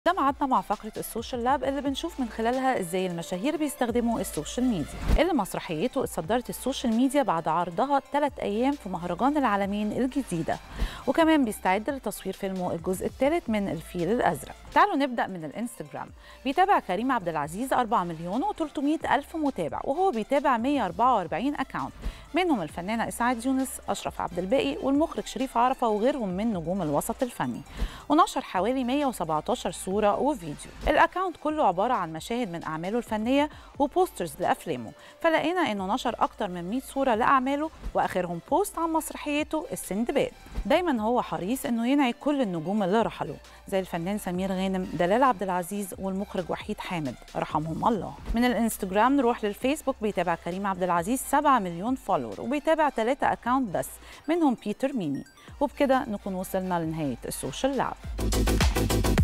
ده ميعادنا مع فقرة السوشيال لاب اللي بنشوف من خلالها ازاي المشاهير بيستخدموا السوشيال ميديا اللي مسرحيته اتصدرت السوشيال ميديا بعد عرضها ثلاث ايام في مهرجان العالمين الجديدة وكمان بيستعد لتصوير فيلمه الجزء الثالث من الفيل الازرق تعالوا نبدا من الانستجرام بيتابع كريم عبد العزيز 4 مليون و300 الف متابع وهو بيتابع 144 اكاونت منهم الفنانه اسعاد يونس اشرف عبد الباقي والمخرج شريف عرفه وغيرهم من نجوم الوسط الفني ونشر حوالي 117 صوره وفيديو الاكاونت كله عباره عن مشاهد من اعماله الفنيه وبوسترز لافلامه فلقينا انه نشر اكتر من 100 صوره لاعماله واخرهم بوست عن مسرحيته السندباد دايما هو حريص انه ينعي كل النجوم اللي رحلوا زي الفنان سمير غانم دلال عبد العزيز والمخرج وحيد حامد رحمهم الله من الانستجرام نروح للفيسبوك بيتابع كريم عبد العزيز 7 مليون فولور وبيتابع 3 اكاونت بس منهم بيتر ميمي وبكده نكون وصلنا لنهايه السوشيال لاب